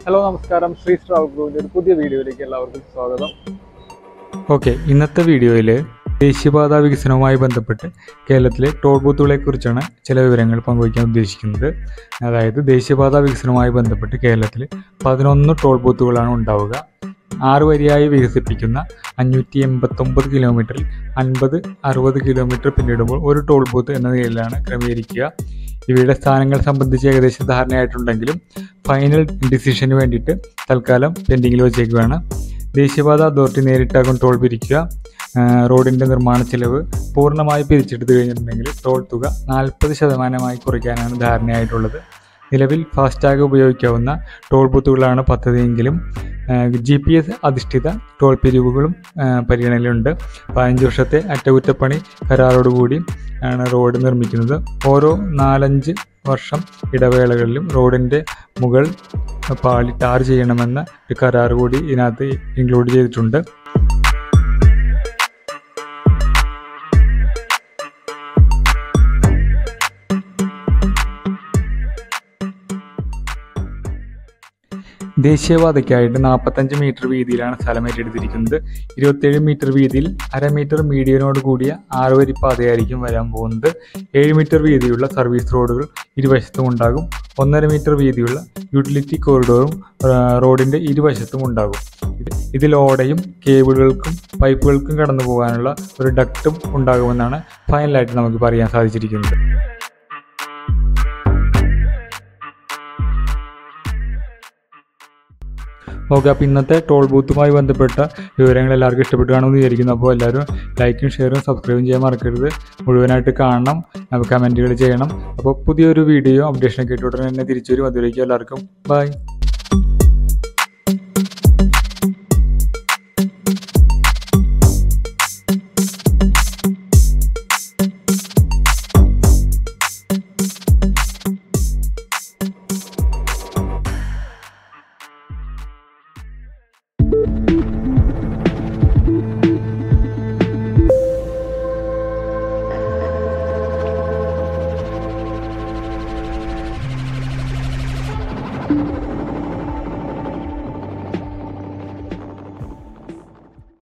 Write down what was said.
hello നമസ്കാരം ശ്രീ സ്ട്രാവ് ഗ്രൂവിൻ്റെ ഒരു പുതിയ വീഡിയോയിലേക്ക് എല്ലാവർക്കും സ്വാഗതം ഓക്കെ ഇന്നത്തെ വീഡിയോയിൽ ദേശീയപാത വികസനവുമായി ബന്ധപ്പെട്ട് കേരളത്തിലെ ടോൾ ബൂത്തുകളെ കുറിച്ചാണ് ചില വിവരങ്ങൾ പങ്കുവയ്ക്കാൻ ഉദ്ദേശിക്കുന്നത് അതായത് ദേശീയപാത വികസനവുമായി ബന്ധപ്പെട്ട് കേരളത്തിൽ പതിനൊന്ന് ടോൾ ബൂത്തുകളാണ് ഉണ്ടാവുക ആറ് വരിയായി വികസിപ്പിക്കുന്ന അഞ്ഞൂറ്റി എൺപത്തൊമ്പത് കിലോമീറ്ററിൽ അൻപത് അറുപത് കിലോമീറ്റർ പിന്നിടുമ്പോൾ ഒരു ടോൾ ബൂത്ത് എന്ന നിലയിലാണ് ക്രമീകരിക്കുക ഇവയുടെ സ്ഥാനങ്ങൾ സംബന്ധിച്ച് ഏകദേശം ധാരണയായിട്ടുണ്ടെങ്കിലും ഫൈനൽ ഡിസിഷന് വേണ്ടിയിട്ട് തൽക്കാലം പെൻഡിങ്ങിൽ വെച്ചേക്കുകയാണ് ദേശീയപാത അതോറിറ്റി നേരിട്ടാകും ടോൾ പിരിക്കുക ആ, റോഡിൻ്റെ നിർമ്മാണ ചെലവ് പൂർണ്ണമായി പിരിച്ചെടുത്തു കഴിഞ്ഞിട്ടുണ്ടെങ്കിൽ ടോൾ തുക നാൽപ്പത് ശതമാനമായി കുറയ്ക്കാനാണ് ധാരണയായിട്ടുള്ളത് നിലവിൽ ഫാസ്ടാഗ് ഉപയോഗിക്കാവുന്ന ടോൾ ബൂത്തുകളാണ് പദ്ധതിയെങ്കിലും ജി പി എസ് അധിഷ്ഠിത ടോൾ പിരിവുകളും ആ, പരിഗണനയിലുണ്ട് പതിനഞ്ച് വർഷത്തെ അറ്റകുറ്റപ്പണി കരാറോടുകൂടി ആണ് റോഡ് നിർമ്മിക്കുന്നത് ഓരോ നാലഞ്ച് വർഷം ഇടവേളകളിലും റോഡിൻ്റെ മുകൾ പാളി ടാർ ചെയ്യണമെന്ന ഒരു കരാർ കൂടി ഇതിനകത്ത് ഇൻക്ലൂഡ് ചെയ്തിട്ടുണ്ട് ദേശീയപാതയ്ക്കായിട്ട് നാൽപ്പത്തഞ്ച് മീറ്റർ വീതിയിലാണ് സ്ഥലം ഏറ്റെടുത്തിരിക്കുന്നത് ഇരുപത്തേഴ് മീറ്റർ വീതിയിൽ അര മീറ്റർ മീഡിയനോട് കൂടിയ ആറുവരി പാതയായിരിക്കും വരാൻ പോകുന്നത് ഏഴ് മീറ്റർ വീതിയുള്ള സർവീസ് റോഡുകൾ ഇരുവശത്തും ഉണ്ടാകും ഒന്നര മീറ്റർ വീതിയുള്ള യൂട്ടിലിറ്റി കോറിഡോറും ആ, റോഡിൻ്റെ ഇരുവശത്തും ഉണ്ടാകും ഇത് ഇതിൽ ഓടയും കേബിളുകൾക്കും പൈപ്പുകൾക്കും കടന്നു പോകാനുള്ള ഒരു ഡക്റ്റും ഉണ്ടാകുമെന്നാണ് ഫൈനലായിട്ട് നമുക്ക് പറയാൻ സാധിച്ചിരിക്കുന്നത് ഓക്കെ അപ്പോൾ ഇന്നത്തെ ടോൾ ബൂത്തുമായി ബന്ധപ്പെട്ട വിവരങ്ങൾ എല്ലാവർക്കും ഇഷ്ടപ്പെട്ടു കാണുമെന്ന് വിചാരിക്കുന്നു അപ്പോൾ എല്ലാവരും ലൈക്കും ഷെയറും സബ്സ്ക്രൈബും ചെയ്യാൻ മറക്കരുത് മുഴുവനായിട്ട് കാണണം നമുക്ക് കമൻറ്റുകൾ ചെയ്യണം അപ്പോൾ പുതിയൊരു വീഡിയോ അപ്ഡേഷനൊക്കെ ആയിട്ട് ഉടനെ തന്നെ തിരിച്ചു വരും അതുവരേക്കും എല്ലാവർക്കും ബൈ